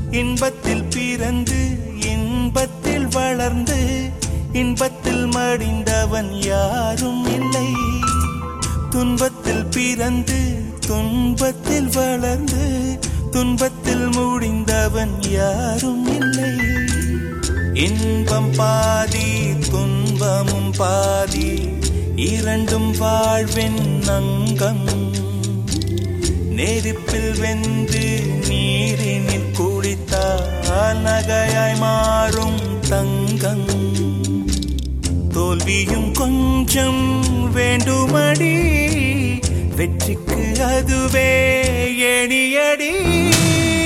இன்பத்தில் பிறந்து இன்பத்தில் வளர்ந்து இன்பத்தில் மடிந்தவன் யாரும் இல்லை துன்பத்தில் பிறந்து துன்பத்தில் வளர்ந்து துன்பத்தில் முடிந்தவன் யாரும் இல்லை இன்பம் பாதி துன்பமும் பாதி இரண்டும் வாழ்வின் அங்கம் நெருப்பில் வெந்து நீரினில் குளித்தால் நகையாய் மாறும் தங்கம் தோல்வியும் கொஞ்சம் வேண்டுமடி வெற்றிக்கு அதுவே எணியடி